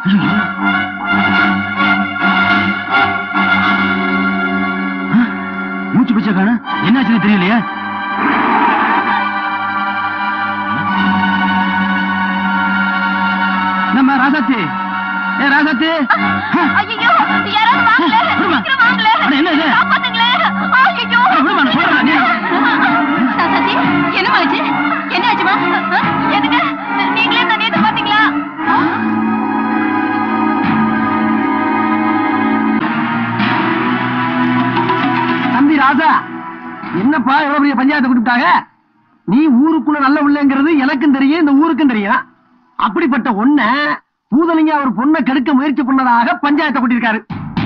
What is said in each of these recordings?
மூச்சு பிச்சை காண என்னாச்சுன்னு தெரியலையே நம்ம ராசாத்தி ஏ ராசாத்தி ஐயோ யாராவது வாங்களே விடுமா. சீக்கிரம் வாங்களே அட, என்ன இது? காப்பாத்துங்களே ஐயோ விடுமா, நான் சொல்றேன், நீ- சத்தி என்னமா ஆச்சு என்ன ஆச்சுமா ஆ? எதுக்கு நீங்களே தண்ணியை பாத்தீங்களா தம்பி ராசா என்னப்பா எவ்வளவு பெரிய பஞ்சாயத்தை கொடுத்தாங்க நீ ஊருக்குள்ள நல்ல உள்ளங்கிறது எனக்கும் தெரியும் இந்த ஊருக்கும் தெரியும் அப்படிப்பட்ட ஒண்ண பூதலிங்க அவர் பொண்ணை கெடுக்க முயற்சி பண்ணதாக பஞ்சாயத்தை கூட்டியிருக்காரு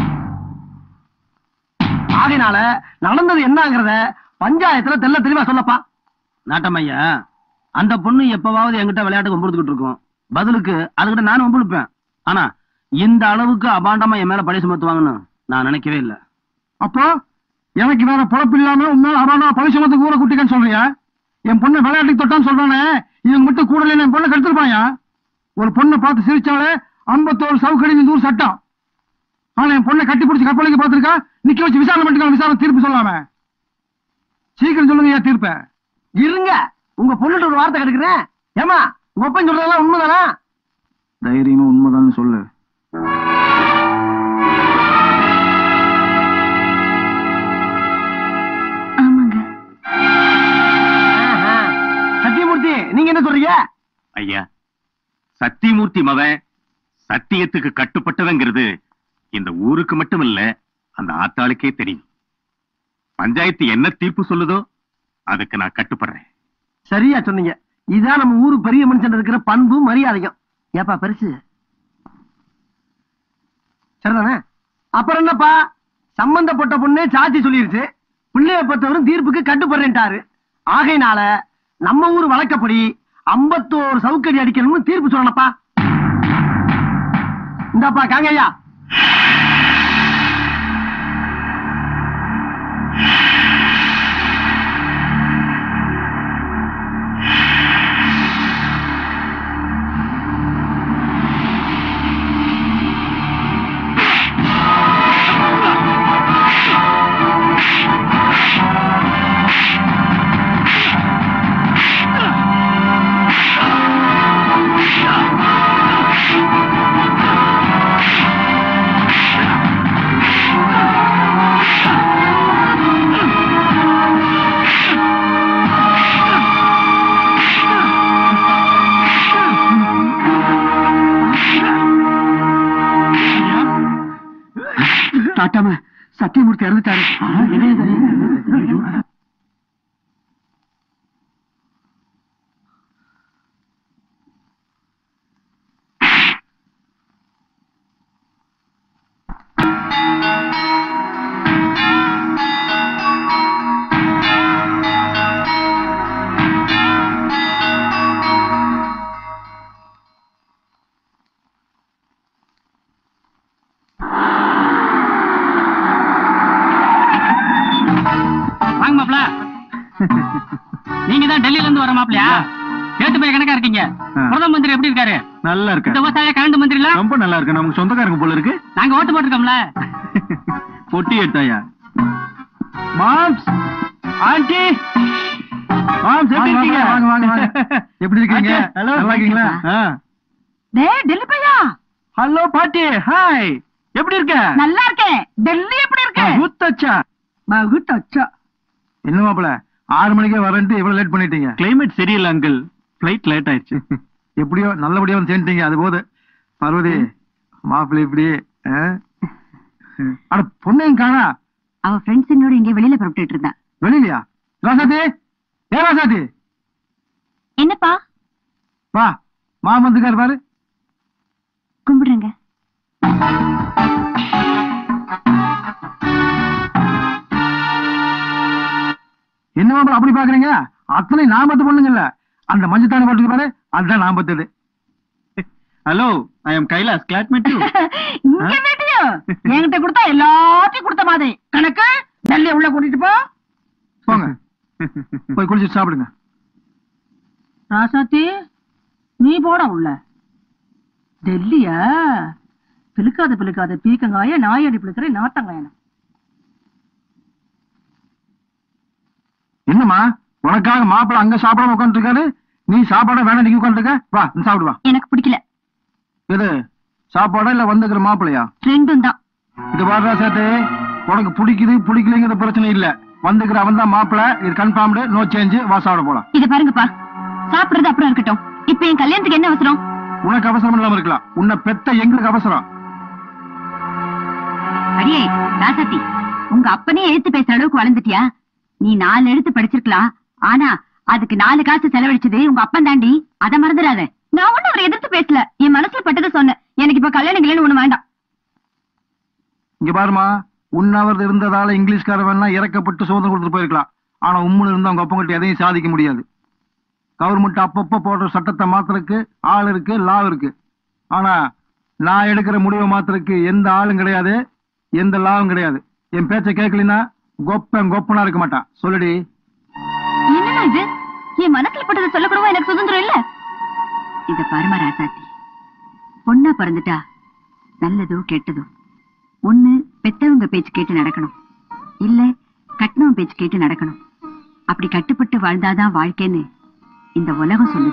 ஆகையினால நடந்தது என்னங்கிறத பஞ்சாயத்துல தெல்ல தெளிவா சொல்லப்பா நாட்டமையா அந்த பொண்ணு எப்பவாவது என்கிட்ட விளையாட்டுக்கு வம்புழுத்துக்கிட்டு இருக்கும் பதிலுக்கு அதுகிட்ட நானும் வம்புழுப்பேன் ஆனா இந்த அளவுக்கு அபாண்டமா என் மேல பழி சுமத்துவாங்கன்னு நான் நினைக்கவே இல்லை அப்போ எனக்கு வேற பொழப்பு இல்லாம உண்மையில அவனா பரிசுமத்துக்கு ஊரை குட்டிக்கன்னு சொல்றியா என் பொண்ணை விளையாட்டுக்கு தொட்டான்னு சொல்றானே இவன் மட்டும் கூட என் பொண்ணை கெடுத்துருப்பாயா ஒரு பொண்ணை பார்த்து சிரிச்சாலே ஐம்பத்தோரு சவுக்கடி இந்த ஊர் சட்டம் ஆனா என் பொண்ணை கட்டி பிடிச்சி கப்பலுக்கு பார்த்திருக்கா நிக்க வச்சு விசாரணை பண்ணிக்கலாம் விசாரணை தீர்ப்பு சொல்லாம சீக்கிரம் சொல்லுங்க ஐயா தீர்ப்ப இருங்க உங்க பொண்ணுட்டு ஒரு வார்த்தை கெடுக்கிறேன் ஏமா உங்க அப்பன் சொல்றதெல்லாம் உண்மைதானா தைரியமா உண்மைதான்னு சொல்லு ஆமாங்க சத்தியமூர்த்தி நீங்க என்ன சொல்றீங்க ஐயா சத்தியமூர்த்தி மவன் சத்தியத்துக்கு கட்டுப்பட்டவங்கிறது இந்த ஊருக்கு மட்டும் இல்ல அந்த ஆத்தாளுக்கே தெரியும் பஞ்சாயத்து என்ன தீர்ப்பு சொல்லுதோ அதுக்கு நான் கட்டுப்படுறேன் சரியா சொன்னீங்க இதான் நம்ம ஊரு பெரிய மனுஷன் இருக்கிற பண்பு மரியாதையும் ஏப்பா பெருசு சரிதானே அப்புறம் என்னப்பா சம்பந்தப்பட்ட பொண்ணே சாட்சி சொல்லிருச்சு பிள்ளைய பத்தவரும் தீர்ப்புக்கு கட்டுப்படுறேன்ட்டாரு ஆகையினால நம்ம ஊர் வழக்கப்படி ஐம்பத்தோரு சவுக்கடி அடிக்கணும்னு தீர்ப்பு சொல்லணப்பா இந்தாப்பா காங்கய்யா தாட்டாம சத்தியமூர்த்தி இறந்துட்டாரு வாங்க மாப்ள நீங்க தான் டெல்லியில இருந்து வர மாப்ளயா கேட்டு போய் கணக்கா இருக்கீங்க பிரதம மந்திரி எப்படி இருக்காரு நல்லா இந்த விவசாய கரண்ட் மந்திரி எல்லாம் ரொம்ப நல்லா இருக்கு நமக்கு சொந்தக்காரங்க போல இருக்கு நாங்க ஓட்டு போட்டிருக்கோம்ல பொட்டி எடுத்தாயா மாம்ஸ் ஆண்டி மாம்ஸ் எப்படி இருக்கீங்க வாங்க வாங்க வாங்க எப்படி இருக்கீங்க Hello. நல்லா இருக்கீங்களா டேய் டெல்லி பையா ஹலோ பாட்டி ஹாய் எப்படி இருக்க நல்லா இருக்கேன் டெல்லி எப்படி இருக்கு குத்தச்சா குத்தச்சா என்ன மாப்பிள ஆறு மணிக்கே வரேன்ட்டு இவ்வளவு லேட் பண்ணிட்டீங்க கிளைமேட் சரியில்லை அங்கிள் ஃபிளைட் லேட் ஆயிடுச்சு எப்படியோ நல்லபடியா வந்து சேர்ந்துட்டீங்க அது போது பார்வதி மாப்பிள்ளை இப்படி ஆ? அட பொண்ணையும் காணா அவ ஃப்ரெண்ட்ஸ் என்னோட இங்க வெளியில புறப்பட்டு இருந்தா வெளியிலயா ராசாதி ஏ ராசாதி என்னப்பா வா மாமந்துக்கார் பாரு கும்பிடுறேங்க என்ன மாப்பிள அப்படி பாக்குறீங்க அத்தனை நான் பத்து பொண்ணுங்கல்ல அந்த மஞ்சத்தானி போட்டுக்கு பாரு அதுதான் நான் பத்தது hello I am Kailash glad meet you இங்க வேட்டியா என்கிட்ட கொடுத்தா எல்லாத்தையும் கொடுத்த மாதிரி கணக்கு டெல்லி உள்ள கூட்டிட்டு போ போங்க போய் குளிச்சுட்டு சாப்பிடுங்க ராசாத்தி நீ போட உள்ள டெல்லியா பிழுக்காத பிழுக்காத பீக்கங்காய நாயடி பிழுக்கிற நாத்தங்காயன என்னம்மா உனக்காக மாப்பிள்ள அங்க சாப்பிடாம உட்காந்துட்டு இருக்காரு நீ சாப்பாட வேணாம் நீ உட்காந்துருக்க வா நீ சாப்பிடு வா எனக்கு பிடிக்கல எது சாப்பாடா இல்ல வந்துக்கிற மாப்பிள்ளையா ரெண்டும் தான் இது பாடுறா சேர்த்து உனக்கு பிடிக்குது பிடிக்கலைங்கிற பிரச்சனை இல்ல வந்துக்கிற அவன் தான் மாப்பிள்ள இது கன்ஃபார்ம்டு நோ சேஞ்ச் வா சாப்பிட போலாம் இத பாருங்கப்பா சாப்பிடுறது அப்புறம் இருக்கட்டும் இப்ப என் கல்யாணத்துக்கு என்ன அவசரம் உனக்கு அவசரம் இல்லாம இருக்கலாம் உன்னை பெத்த எங்களுக்கு அவசரம் அடியே ராசாத்தி உங்க அப்பனே எழுத்து பேசுற அளவுக்கு வளர்ந்துட்டியா நீ நாலு எழுத்து படிச்சிருக்கலாம் ஆனா அதுக்கு நாலு காசு செலவழிச்சது உங்க அப்பன் தாண்டி அத மறந்துடாத நான் ஒண்ணு அவரை எதிர்த்து பேசல என் மனசுல பட்டதை சொன்னேன் எனக்கு இப்ப கல்யாணம் கல்யாணம் ஒண்ணு வேண்டாம் இங்க பாருமா உண்ணவர் இருந்ததால இங்கிலீஷ்கார வேணா இறக்கப்பட்டு சுதந்திரம் கொடுத்துட்டு போயிருக்கலாம் ஆனா உம்முன்னு இருந்தா உங்க அப்பங்கிட்ட எதையும் சாதிக்க முடியாது கவர்மெண்ட் அப்பப்ப போடுற சட்டத்தை மாத்துறதுக்கு ஆள் இருக்கு லா இருக்கு ஆனா நான் எடுக்கிற முடிவை மாத்துறதுக்கு எந்த ஆளும் கிடையாது எந்த லாவும் கிடையாது என் பேச்சை கேட்கலினா கொப்பன் கொப்பனா இருக்க மாட்டான் சொல்லுடி என்னன்னா இது என் மனசுல பட்டதை சொல்லக்கூடவா எனக்கு சுதந்திரம் இல்ல இத பாருமா ராசாத்தி பொண்ணா பிறந்துட்டா நல்லதோ கெட்டதோ ஒண்ணு பெத்தவங்க பேச்சு கேட்டு நடக்கணும் இல்ல கட்டினவன் பேச்சு கேட்டு நடக்கணும் அப்படி கட்டுப்பட்டு வாழ்ந்தாதான் வாழ்க்கைன்னு இந்த உலகம் சொல்லுது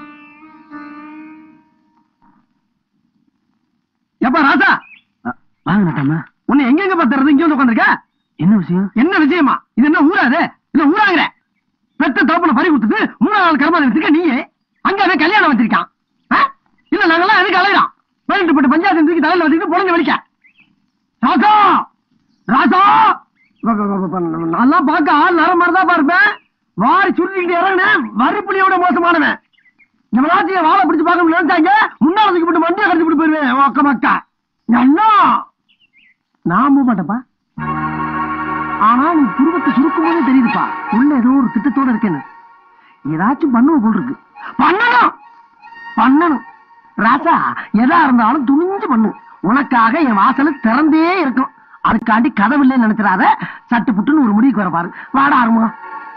எப்ப ராசா வாங்க நட்டாம உன்னை எங்க எங்க பத்துறது இங்க வந்து உட்காந்துருக்க என்ன விஷயம் என்ன விஷயமா இது என்ன ஊராது இல்ல ஊராங்கிற பெத்த தோப்பன பறி கொடுத்துட்டு மூணாவது நாள் கர்மா வச்சிருக்க நீயே அங்க அவன் கல்யாணம் வச்சிருக்கான் ஆ? இல்ல நாங்கெல்லாம் எதுக்கு அலையிறோம் பதினெட்டு பட்டு பஞ்சாயத்து தூக்கி தலையில வச்சுட்டு பொழுங்க வலிக்க ராசா ராசா வ- வ- வ- வ- நான்லாம் பார்க்க ஆள் நர மாதிரி தான் பார்ப்பேன் வாரி சுருட்டிட்டு இறங்கினேன் வரிப்புலியோட மோசமானவன் நம்மளாச்சும் வாழை பிடிச்சு பார்க்க நினைச்சாங்க முன்னாள் தூக்கி போட்டு மண்டியை கடிச்சு போட்டு போயிருவேன் ஒக்க மக்கா என்ன நான் போக மாட்டேப்பா ஆனா நீ குடும்பத்தை சுருக்கும் போதே தெரியுதுப்பா உள்ள ஏதோ ஒரு திட்டத்தோட இருக்கேன்னு ஏதாச்சும் பண்ணுவ போல் இருக்கு பண்ணணும் பண்ணணும் ராசா எதா இருந்தாலும் துணிஞ்சு பண்ணு உனக்காக என் வாசல் திறந்தே இருக்கும் அதுக்காண்டி கதவு இல்லைன்னு நினைச்சிடாத சட்டு புட்டுன்னு ஒரு முடிவுக்கு வர பாரு வாடா ஆரம்பம்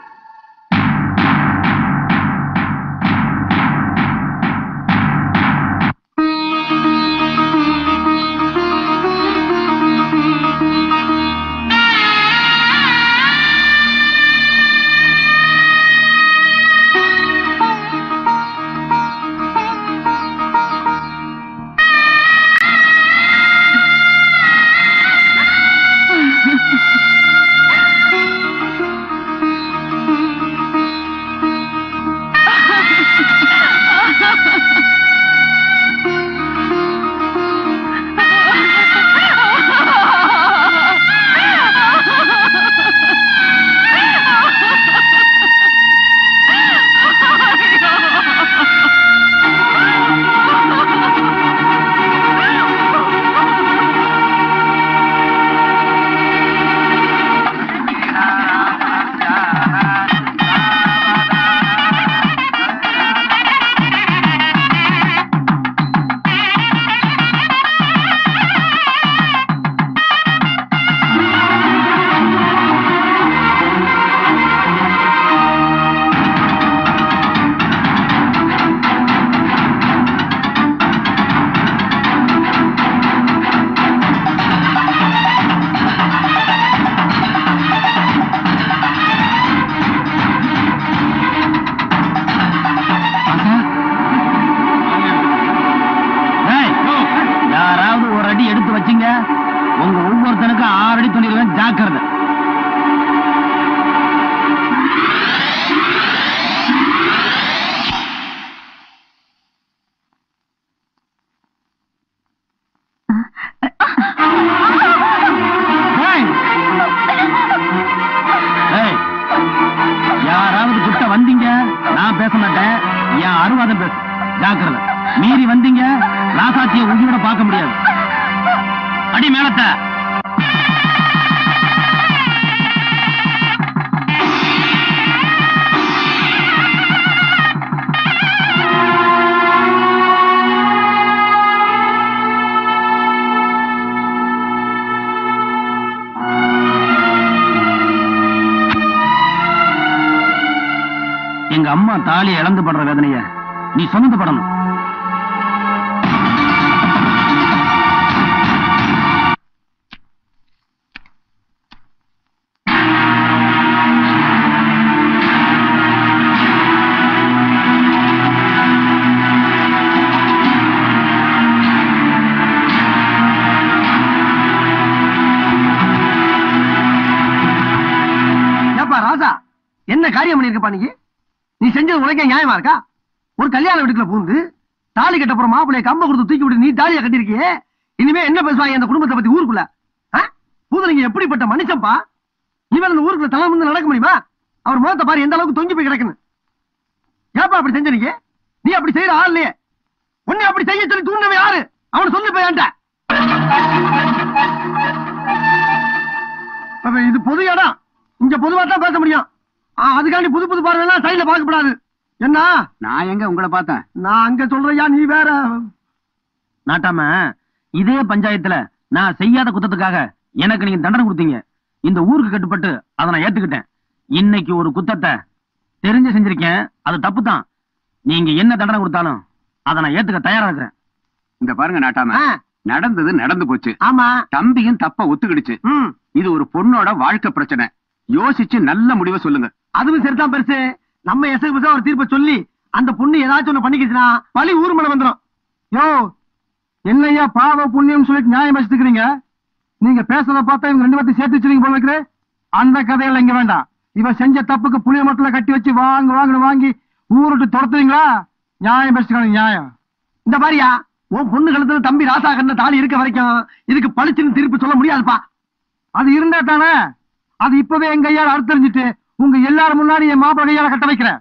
ஏய், யாராவது ஒரு அடி எடுத்து வச்சீங்க உங்க ஒவ்வொருத்தனுக்கும் ஆறு அடி துணிடுவேன் ஜாக்கிரதை ஏய், ஏய், யாராவது கிட்ட வந்தீங்க நான் பேச மாட்டேன் என் அருவாதம் பேசு ஜாக்கிரதை மீறி வந்தீங்க ராசாத்திய உயிரோட பார்க்க முடியாது அடி மேலத்தை எங்க அம்மா தாலி இழந்து படுற வேதனைய நீ சுமந்து படணும் பண்ணிருக்கப்பா நீ நீ செஞ்சது உனக்கே நியாயமா இருக்கா ஒரு கல்யாண வீட்டுக்குள்ள பூந்து தாலி கட்ட போற மாப்பிளைய கம்ப கொடுத்து தூக்கி விட்டு நீ தாலியா கட்டிருக்கியே இனிமே என்ன பேசுவாங்க அந்த குடும்பத்தை பத்தி ஊருக்குள்ள ஆ? பூதலிங்க எப்படிப்பட்ட மனுஷன்பா இவன் அந்த ஊருக்குள்ள தலை வந்து நடக்க முடியுமா அவர் முகத்தை பாரு எந்த அளவுக்கு தொங்கி போய் கிடக்குன்னு ஏப்பா அப்படி செஞ்ச நீங்க நீ அப்படி செய்யற ஆள் இல்லையே உன்னை அப்படி செய்ய சொல்லி தூண்டவே யாரு அவனை சொல்லி போய் என்கிட்ட. அப்ப இது பொது இடம் இங்க பொதுவா தான் பேச முடியும் ஆ, அதுக்காண்டி புது புது பார்வையெல்லாம் சைடுல பார்க்கப்படாது என்ன நான் எங்க உங்களை பார்த்தேன் நான் அங்க சொல்றையா நீ வேற நாட்டாம இதே பஞ்சாயத்துல நான் செய்யாத குத்தத்துக்காக எனக்கு நீங்க தண்டனை கொடுத்தீங்க இந்த ஊருக்கு கட்டுப்பட்டு அதை நான் ஏத்துக்கிட்டேன் இன்னைக்கு ஒரு குத்தத்தை தெரிஞ்சு செஞ்சிருக்கேன் அது தப்பு தான் நீங்க என்ன தண்டனை கொடுத்தாலும் அதை நான் ஏத்துக்க தயாரா இருக்கிறேன் இந்த பாருங்க நாட்டாம ஆ, நடந்தது நடந்து போச்சு ஆமா தம்பியும் தப்ப ஒத்துக்கிடுச்சு ம் இது ஒரு பொண்ணோட வாழ்க்கை பிரச்சனை யோசிச்சு நல்ல முடிவை சொல்லுங்க அதுவும் சரிதான் பெருசு நம்ம எசகு பிசா ஒரு தீர்ப்பை சொல்லி அந்த பொண்ணு ஏதாச்சும் ஒண்ணு பண்ணிக்கிச்சுன்னா பழி ஊர் மேல வந்துரும் யோ என்னையா பாவ புண்ணியம் சொல்லிட்டு நியாயம் பேசிட்டுக்கிறீங்க நீங்க பேசுறத பார்த்தா இவங்க ரெண்டு பேர்த்தையும் சேர்த்து வச்சிருக்கீங்க போல இருக்குது அந்த கதையெல்லாம் இங்க வேண்டாம் இவ செஞ்ச தப்புக்கு புளிய மட்டும் கட்டி வச்சு வாங்க வாங்க வாங்கி ஊருட்டு துரத்துறீங்களா நியாயம் பேசிக்கலாம் நியாயம் இந்த மாதிரியா உன் பொண்ணு கழுத்துல தம்பி ராசா கண்ண தாலி இருக்க வரைக்கும் இதுக்கு பளிச்சுன்னு தீர்ப்பு சொல்ல முடியாதுப்பா அது இருந்தா தானே அது இப்பவே எங்க கையால அறுத்தறிஞ்சிட்டு உங்க எல்லாரும் முன்னாடி என் மாப்பிள்ளை கையால கட்ட வைக்கிறேன்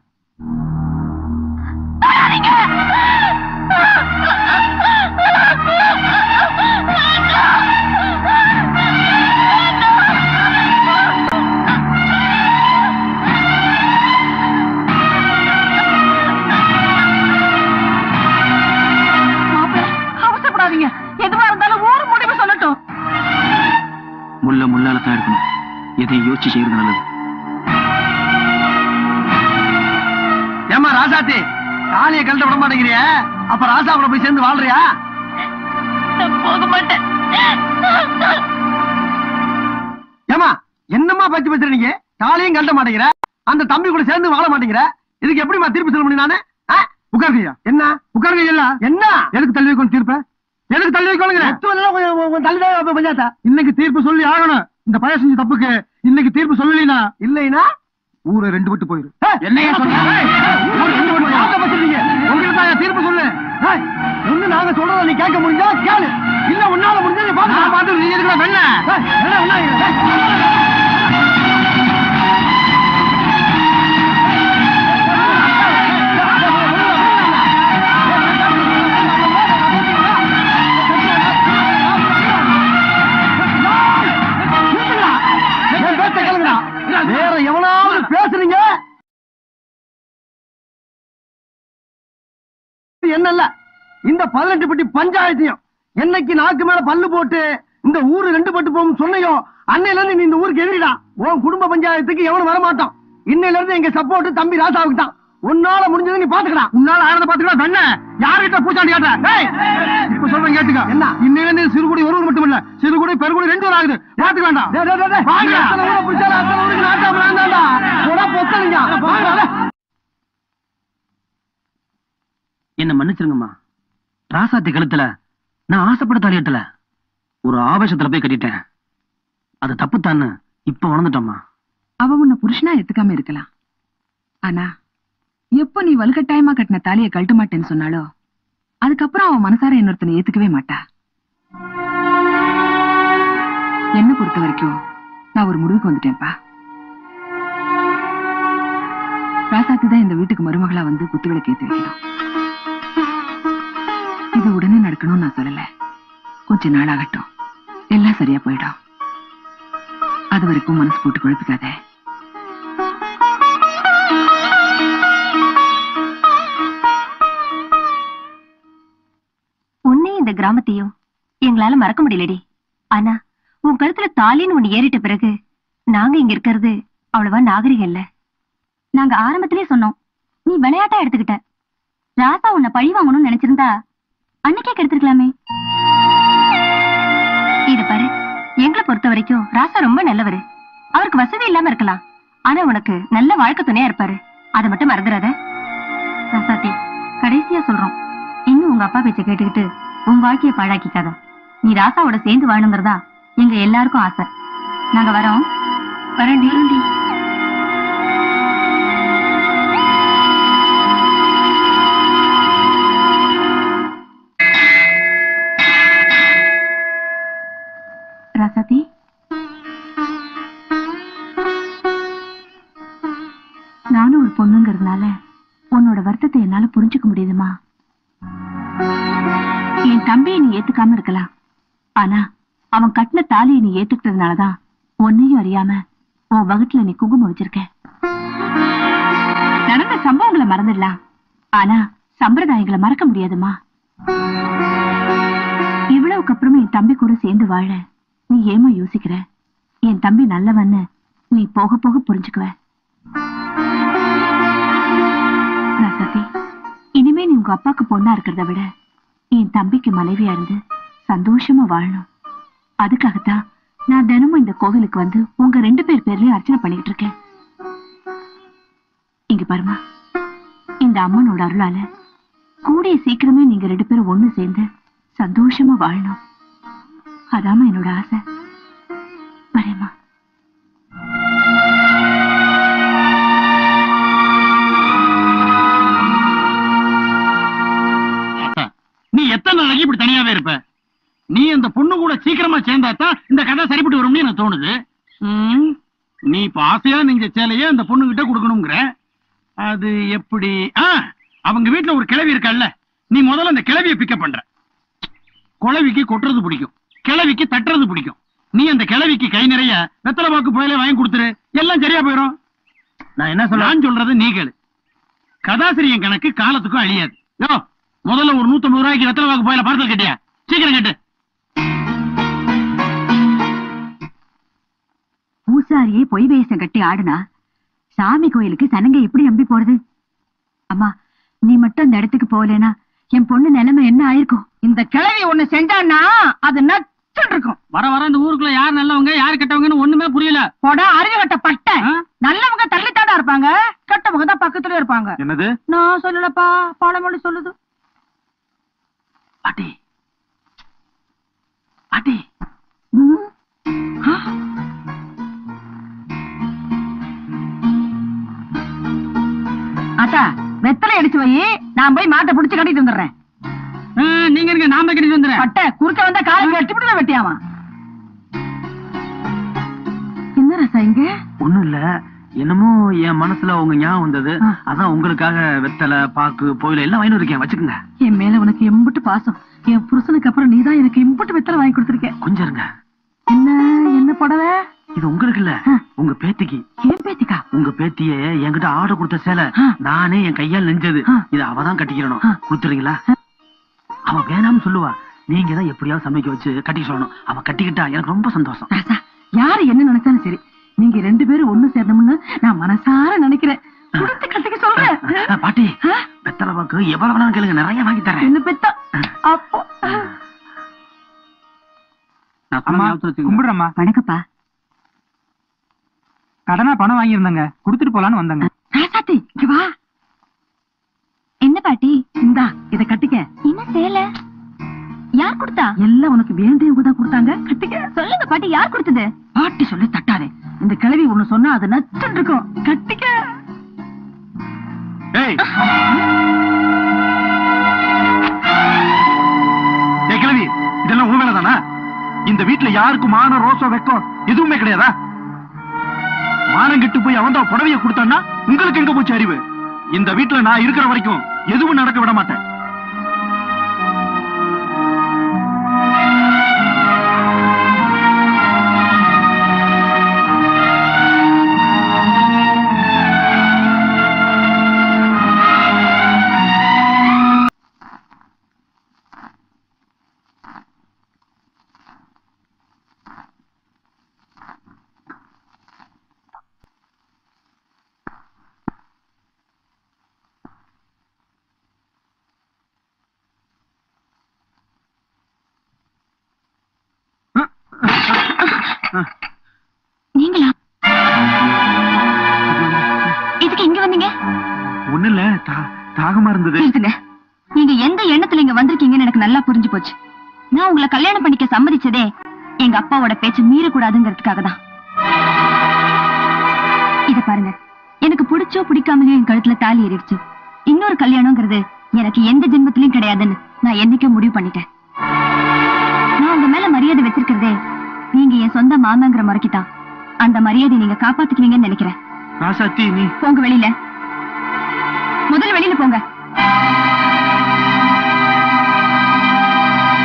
அவசரப்படாதீங்க எதுவா இருந்தாலும் ஊர் முடிவு சொல்லட்டும் முள்ள முள்ளால தான் இருக்கணும் எதையும் யோசிச்சு செய்யறது நல்லது ஏமா ராசாத்தி தாலியை கழட்ட விட மாட்டேங்கிறிய அப்ப ராசா கூட போய் சேர்ந்து வாழ்றியா போக மாட்டேன் ஏமா என்னம்மா பேச்சு பேசுற நீங்க தாலியும் கழட்ட மாட்டேங்கிற அந்த தம்பி கூட சேர்ந்து வாழ மாட்டேங்கிற இதுக்கு எப்படிமா தீர்ப்பு சொல்ல முடியும் நானு ஆ? உட்காருங்கய்யா என்ன உட்காருங்க இல்ல என்ன எதுக்கு தள்ளி வைக்கணும் தீர்ப்ப எதுக்கு தள்ளி வைக்கணும் தள்ளி பஞ்சாயத்தா இன்னைக்கு தீர்ப்பு சொல்லி ஆகணும் இந்த பையன் செஞ்ச தப்புக்கு இன்னைக்கு தீர்ப்பு சொல்லலினா இல்லைனா ஊரை ரெண்டு விட்டு போயிரு என்னையா சொல்ற? உங்களுக்கு தான் தீர்ப்பு சொல்லு ஏய், ஒண்ணு நாங்க சொல்றத நீ கேட்க முடிஞ்சா கேளு இல்ல உன்னால முடிஞ்சா நீ பாத்து நான் பாத்து நீ எதுக்குடா வெண்ண என்ன ஒண்ணா வேற எவனாவது பேசுறீங்க என்னல்ல இந்த பதினெட்டு பட்டி பஞ்சாயத்தையும் என்னைக்கு நாக்கு மேல பல்லு போட்டு இந்த ஊரு ரெண்டு பட்டு போகும் சொன்னையோ அன்னையில இருந்து நீ இந்த ஊருக்கு எதிரிடா உன் குடும்ப பஞ்சாயத்துக்கு எவனும் வர மாட்டான் இன்னையில இருந்து எங்க சப்போர்ட் தம்பி ராசாவுக்கு தான் உன்னால முடிஞ்சது நீ பாத்துக்கலாம் உன்னால ஆனத பாத்துக்கலாம் வெண்ண யார்கிட்ட பூச்சாண்டி காட்டுற டேய், இப்ப சொல்றேன் கேட்டுக்க என்ன இன்னையில இருந்து சிறுகுடி ஒருவர் மட்டும் இல்ல சிறுகுடி பெருகுடி ரெண்டு பேரும் ஆகுது பாத்துக்க வேண்டாம் வாங்க. அத்தனை ஊரை பிடிச்சாலும் அத்தனை ஊருக்கு நாட்டாம நான் தான்டா. போடா, பொத்தலுங்க. வாங்க, வாங்க. என்ன மன்னிச்சிருங்கம்மா ராசாத்தி கழுத்துல நான் ஆசைப்பட தலையட்டல ஒரு ஆவேசத்துல போய் கட்டிட்டேன் அது தப்புத்தான்னு இப்ப உணர்ந்துட்டோம்மா அவ உன்னை புருஷனா எடுத்துக்காம இருக்கலாம் ஆனா எப்போ நீ வலுக்கட்டாயமா கட்டின தாலியை கழட்ட மாட்டேன்னு சொன்னாலோ அதுக்கப்புறம் அவன் மனசார இன்னொருத்தனை ஏத்துக்கவே மாட்டா என்ன பொறுத்த வரைக்கும் நான் ஒரு முடிவுக்கு வந்துட்டேன்ப்பா ராசாத்தி தான் இந்த வீட்டுக்கு மருமகளா வந்து குத்துவிளக்கு ஏத்தி வைக்கணும் இது உடனே நடக்கணும்னு நான் சொல்லல கொஞ்ச நாள் ஆகட்டும் எல்லாம் சரியா போயிடும் அது வரைக்கும் மனசு போட்டு குழப்பிக்காத உன்னையும் இந்த கிராமத்தையும் எங்களால மறக்க முடியலடி ஆனா உன் கழுத்துல தாலின்னு ஒண்ணு ஏறிட்ட பிறகு நாங்க இங்க இருக்கிறது அவ்வளவா நாகரிகம் இல்ல நாங்க ஆரம்பத்திலே சொன்னோம் நீ விளையாட்டா எடுத்துக்கிட்ட ராசா உன்னை பழி வாங்கணும்னு நினைச்சிருந்தா அன்னைக்கே கெடுத்துருக்கலாமே இது பாரு எங்களை பொறுத்த வரைக்கும் ராசா ரொம்ப நல்லவரு அவருக்கு வசதி இல்லாம இருக்கலாம் ஆனா உனக்கு நல்ல வாழ்க்கை துணையா இருப்பாரு அதை மட்டும் மறந்துடாத ராசாத்தி கடைசியா சொல்றோம் இன்னும் உங்க அப்பா பேச்ச கேட்டுக்கிட்டு உன் வாழ்க்கைய பாழாக்கிக்காத நீ ராசாவோட சேர்ந்து வாழணுங்கிறதா எங்க எல்லாருக்கும் ஆசை நாங்க வரோம் வரேன்டி என் தம்பியை நீ ஏத்துக்காம இருக்கலாம் ஆனா அவன் கட்டின தாலியை நீ ஏத்துக்கிட்டதுனாலதான் உன்னையும் அறியாம உன் வகுட்டுல நீ குங்குமம் வச்சிருக்க நடந்த சம்பவங்களை மறந்துடலாம் ஆனா சம்பிரதாயங்களை மறக்க முடியாதுமா இவ்வளவுக்கு அப்புறமா என் தம்பி கூட சேர்ந்து வாழ நீ ஏமா யோசிக்கிற என் தம்பி நல்லவன்னு நீ போக போக புரிஞ்சுக்குவ நான் சதி இனிமே நீ உங்க அப்பாக்கு பொண்ணா இருக்கிறத விட என் தம்பிக்கு மனைவியா இருந்து சந்தோஷமா வாழணும் அதுக்காகத்தான் நான் தினமும் இந்த கோவிலுக்கு வந்து உங்க ரெண்டு பேர் பேர்லயும் அர்ச்சனை பண்ணிட்டு இருக்கேன் இங்க பாருமா இந்த அம்மனோட அருளால கூடிய சீக்கிரமே நீங்க ரெண்டு பேரும் ஒண்ணு சேர்ந்து சந்தோஷமா வாழணும் அதாம்மா என்னோட ஆசை வரேம்மா நீ எத்தனை நாளைக்கு இப்படி தனியாவே இருப்ப நீ அந்த பொண்ணு கூட சீக்கிரமா சேர்ந்தாதான் இந்த கதை சரிப்பட்டு வரும்னு எனக்கு தோணுது ம், நீ இப்ப ஆசையா நீங்க சேலைய அந்த பொண்ணு கிட்ட கொடுக்கணுங்கிற அது எப்படி ஆ அவங்க வீட்டுல ஒரு கிழவி இருக்கல்ல நீ முதல்ல அந்த கிழவிய பிக்கப் பண்ற குழவிக்கு கொட்டுறது பிடிக்கும் கிழவிக்கு தட்டுறது பிடிக்கும் நீ அந்த கிழவிக்கு கை நிறைய வெத்தலை பாக்கு புயல வாங்கி கொடுத்துரு எல்லாம் சரியா போயிடும் நான் என்ன சொல்ல நான் சொல்றது நீ கேளு கதாசிரியன் கணக்கு காலத்துக்கும் அழியாது யோ முதல்ல ஒரு நூத்தம்பது ரூபாய்க்கு வெத்தலை வாக்கு போயில பார்சல் கட்டியா சீக்கிரம் கட்டு பூசாரியே பொய் வேஷம் கட்டி ஆடுனா சாமி கோயிலுக்கு சனங்க எப்படி நம்பி போறது அம்மா நீ மட்டும் அந்த இடத்துக்கு போகலனா என் பொண்ணு நிலைமை என்ன ஆயிருக்கும் இந்த கிழவி ஒண்ணு செஞ்சான்னா அது நச்சு இருக்கும் வர வர இந்த ஊருக்குள்ள யார் நல்லவங்க யார் கெட்டவங்கன்னு ஒண்ணுமே புரியல போடா அறிவுகட்ட பட்ட ஆ? நல்லவங்க தள்ளித்தாடா இருப்பாங்க கெட்டவங்க தான் பக்கத்துல இருப்பாங்க என்னது நான் சொல்லலப்பா பழமொழி சொல்லுது பாட்டி பாட்டி அத்தா வெத்தலை அடிச்சு வை நான் போய் மாட்டை புடிச்சு கட்டிட்டு வந்துடுறேன் ஆ, நீங்க இருங்க நாம கட்டிட்டு வந்துடுறேன் பட்ட குறுக்க வந்தா காலை வெட்டிவிட்டு வெட்டியாமா என்ன ரசா இங்க ஒண்ணும் இல்ல என்னமோ என் மனசுல உங்க ஞாபகம் வந்தது அதான் உங்களுக்காக வெத்தலை பாக்கு போயில எல்லாம் வாங்கி இருக்கேன் வச்சுக்கோங்க என் மேல உனக்கு எம்புட்டு பாசம் என் புருஷனுக்கு அப்புறம் நீதான் எனக்கு எம்புட்டு வெத்தலை வாங்கி கொடுத்துருக்க கொஞ்சம் இருங்க என்ன என்ன புடவை இது உங்களுக்கு இல்ல உங்க பேத்திக்கு ஏன் பேத்திக்கா உங்க பேத்திய என்கிட்ட ஆர்டர் கொடுத்த சேலை ஆ. நானே என் கையால் நெஞ்சது ஆ. இத அவதான் கட்டிக்கிறணும் ஆ. கொடுத்துறீங்களா அவ வேணாம்னு சொல்லுவா நீங்க தான் எப்படியாவது சமைக்க வச்சு கட்டிக்க சொல்லணும் அவ கட்டிக்கிட்டா எனக்கு ரொம்ப சந்தோஷம் ராசா யாரு என்ன நினைச்சாலும் சரி நீங்க ரெண்டு பேரும் ஒண்ணு சேரணும்னு நான் மனசார நினைக்கிறேன் கொடுத்து கட்டிக்க சொல்றேன் ஆ, பாட்டி ஆ? வெத்தலை பாக்கு எவ்வளவு வேணாலும் கேளுங்க நிறைய வாங்கி தரேன் என்ன பெத்தா அப்போ கும்பிடுறம்மா வணக்கப்பா கடனா பணம் வாங்கியிருந்தேங்க கொடுத்துட்டு போலான்னு வந்தேங்க ராசாத்தி இங்க வா என்ன பாட்டி இந்தா இத கட்டிக்க என்ன சேலை யார் கொடுத்தா எல்லாம் உனக்கு வேண்டியவங்க தான் கொடுத்தாங்க கட்டிக்க சொல்லுங்க பாட்டி யார் கொடுத்தது பாட்டி சொல்லி தட்டாதே இந்த கிழவி ஒண்ணு சொன்னா அது நச்சுன்னு இருக்கும் கட்டிக்க ஏய் ஏய் கிழவி இதெல்லாம் உன் வேலைதானா இந்த வீட்டுல யாருக்கும் மான ரோசம் வெக்கம் எதுவுமே கிடையாதா மானம் கெட்டு போய் அவன் தான் புடவைய கொடுத்தான்னா உங்களுக்கு எங்க போச்சு அறிவு இந்த வீட்டுல நான் இருக்கிற வரைக்கும் எதுவும் நடக்க விட மாட்டேன் நீங்களா இதுக்கு இங்க வந்தீங்க ஒண்ணு இல்ல தா- தாகமா இருந்தது நிறுத்துங்க நீங்க எந்த எண்ணத்துல இங்க வந்திருக்கீங்கன்னு எனக்கு நல்லா புரிஞ்சு போச்சு நான் உங்களை கல்யாணம் பண்ணிக்க சம்மதிச்சதே எங்க அப்பாவோட பேச்ச மீறக்கூடாதுங்கிறதுக்காக தான் இத பாருங்க எனக்கு பிடிச்சோ பிடிக்காமலையோ என் கழுத்துல தாலி ஏறிடுச்சு இன்னொரு கல்யாணங்கிறது எனக்கு எந்த ஜென்மத்திலயும் கிடையாதுன்னு நான் என்னைக்கோ முடிவு பண்ணிட்டேன் நான் உங்க மேல மரியாதை வச்சிருக்கிறதே நீங்க என் சொந்த மாமாங்கிற முறைக்கு தான் அந்த மரியாதை நீங்க காப்பாத்துக்குவீங்கன்னு நினைக்கிறேன் ராசாத்தி நீ போங்க வெளியில முதல்ல வெளியில போங்க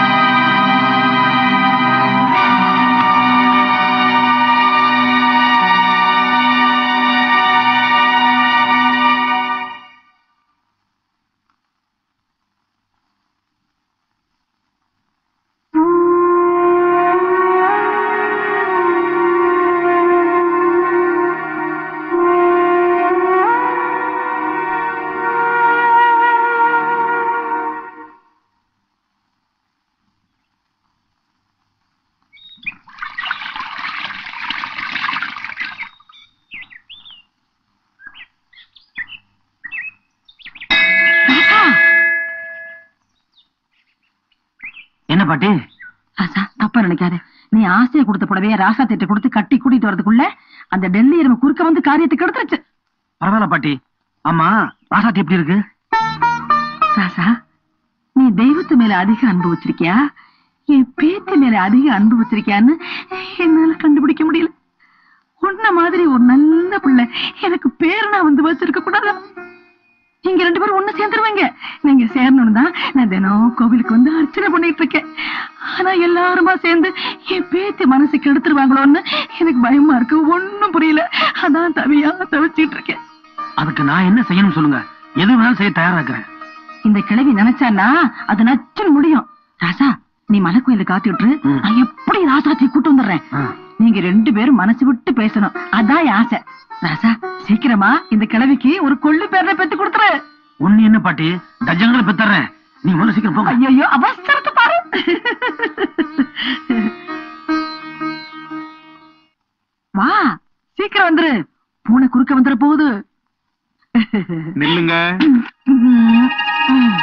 பாட்டி ராசா தப்பா நினைக்காத நீ ஆசையை கொடுத்த புடவைய ராசா திட்ட கொடுத்து கட்டி கூட்டிட்டு வரதுக்குள்ள அந்த டெல்லி எருமை குறுக்க வந்து காரியத்தை கெடுத்துருச்சு பரவாயில்ல பாட்டி ஆமா ராசாத்தி எப்படி இருக்கு ராசா நீ தெய்வத்து மேல அதிக அன்பு வச்சிருக்கியா என் பேத்தி மேல அதிக அன்பு வச்சிருக்கியான்னு என்னால கண்டுபிடிக்க முடியல உன்ன மாதிரி ஒரு நல்ல பிள்ளை எனக்கு பேர் நான் வந்து வச்சிருக்க கூடாதா நீங்க ரெண்டு பேரும் ஒண்ணு சேர்ந்துருவீங்க நீங்க சேரணும்னு தான் நான் தினம் கோவிலுக்கு வந்து அர்ச்சனை பண்ணிட்டு இருக்கேன் ஆனா எல்லாருமா சேர்ந்து என் பேத்தி மனசு கெடுத்துருவாங்களோன்னு எனக்கு பயமா இருக்கு ஒண்ணும் புரியல அதான் தவியா தவிச்சிட்டு இருக்கேன் அதுக்கு நான் என்ன செய்யணும் சொல்லுங்க எது வேணாலும் செய்ய தயாரா இருக்கிறேன் இந்த கிழவி நினைச்சானா அது நச்சுன்னு முடியும் ராசா நீ மலை கோயில காத்துட்டு இரு. ம். நான் எப்படி ராசாத்தி கூட்டு வந்துடுறேன் ஆ. நீங்க ரெண்டு பேரும் மனசு விட்டு பேசணும் அதான் என் ஆசை ராசா சீக்கிரமா இந்த கிழவிக்கு ஒரு கொள்ளு பேரை பெத்து கொடுத்துரு ஒண்ணு என்ன பாட்டி டஜங்களை பெத்தர்றேன் நீ முதல்ல சீக்கிரம் போங்க ஐயோ அவசரத்தை பாரு வா சீக்கிரம் வந்துரு பூனை குறுக்க வந்துட போகுது நில்லுங்க ம், ம்.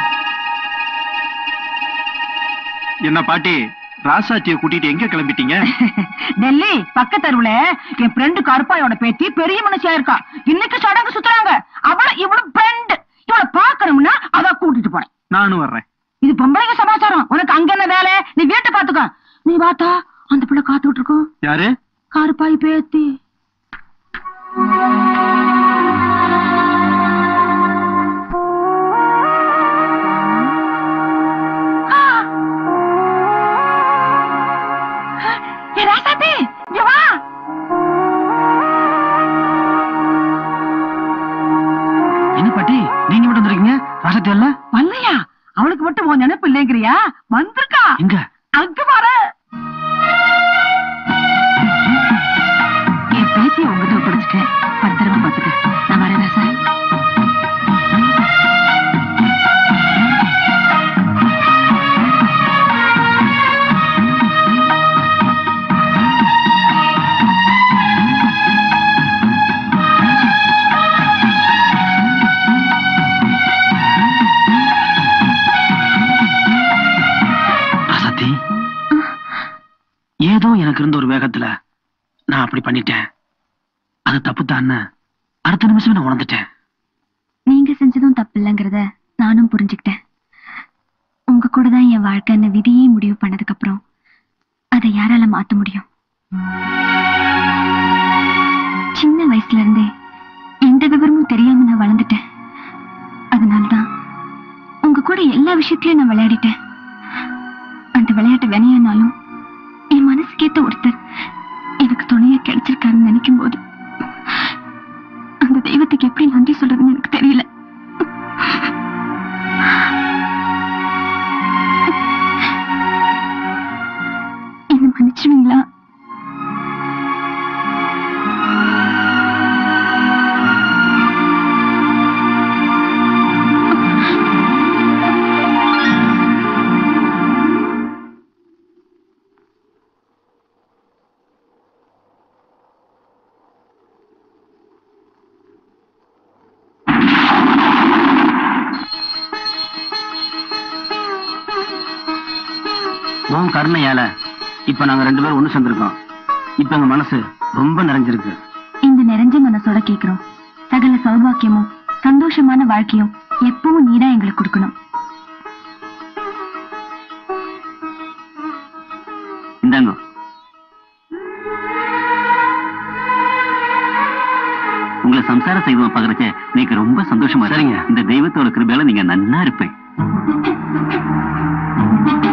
என்ன பாட்டி ராசாத்திய கூட்டிட்டு எங்க கிளம்பிட்டீங்க டெல்லி பக்கத்தருவுல என் ஃப்ரெண்டு கருப்பாயோட பேத்தி பெரிய மனுஷியா இருக்கா இன்னைக்கு சடங்கு சுத்துறாங்க அவள இவளும் ஃப்ரெண்ட் இவள பாக்கணும்னா அத கூட்டிட்டு போறேன் நானும் வர்றேன் இது பொம்பளைங்க சமாச்சாரம் உனக்கு அங்க என்ன வேலை நீ வீட்டை பாத்துக்க நீ பார்த்தா அந்த பிள்ளை காத்துட்டு இருக்கோம் யாரு கருப்பாய் பேத்தி ஆ! ஏ ராசாத்தி, இங்க வா. என்ன பாட்டி நீங்க மட்டும் வந்திருக்கீங்க ராசாத்தி இல்ல வரலையா அவளுக்கு மட்டும் உன் நினைப்பு இல்லைங்கிறியா வந்திருக்கா எங்க அங்க பாரு என் பேத்திய உங்ககிட்ட ஒப்படைச்சிட்டேன் பத்திரமா பாத்துக்க நான் வரேன் ராசா ராசாத்தி ஏதோ எனக்கு இருந்த ஒரு வேகத்துல நான் அப்படி பண்ணிட்டேன் அது தப்பு தான் அடுத்த நிமிஷம் நான் உணர்ந்துட்டேன் நீங்க செஞ்சதும் தப்பு இல்லைங்கிறத நானும் புரிஞ்சுக்கிட்டேன் உங்க கூட தான் என் வாழ்க்கைன்னு விதியே முடிவு பண்ணதுக்கு அப்புறம் அதை யாரால மாத்த முடியும் சின்ன வயசுல இருந்தே எந்த விவரமும் தெரியாம நான் வளர்ந்துட்டேன் அதனாலதான் உங்க கூட எல்லா விஷயத்திலயும் நான் விளையாடிட்டேன் அந்த விளையாட்டு வினையானாலும் என் மனசுக்கேத்த ஒருத்தர் எனக்கு துணையா கிடைச்சிருக்காருன்னு நினைக்கும் போது அந்த தெய்வத்துக்கு எப்படி நன்றி சொல்றதுன்னு எனக்கு தெரியல என்ன மன்னிச்சிருவீங்களா உன் கருணையால இப்ப நாங்க ரெண்டு பேரும் ஒண்ணு சேர்ந்திருக்கோம் இப்ப எங்க மனசு ரொம்ப நிறைஞ்சிருக்கு இந்த நிறைஞ்ச மனசோட கேக்குறோம் சகல சௌபாக்கியமும் சந்தோஷமான வாழ்க்கையும் எப்பவும் நீதான் எங்களுக்கு கொடுக்கணும் இந்தாங்க உங்களை சம்சார செய்வம் பாக்குறதுக்கு நீங்க ரொம்ப சந்தோஷமா சரிங்க இந்த தெய்வத்தோட கிருபையால நீங்க நன்னா இருப்பேன்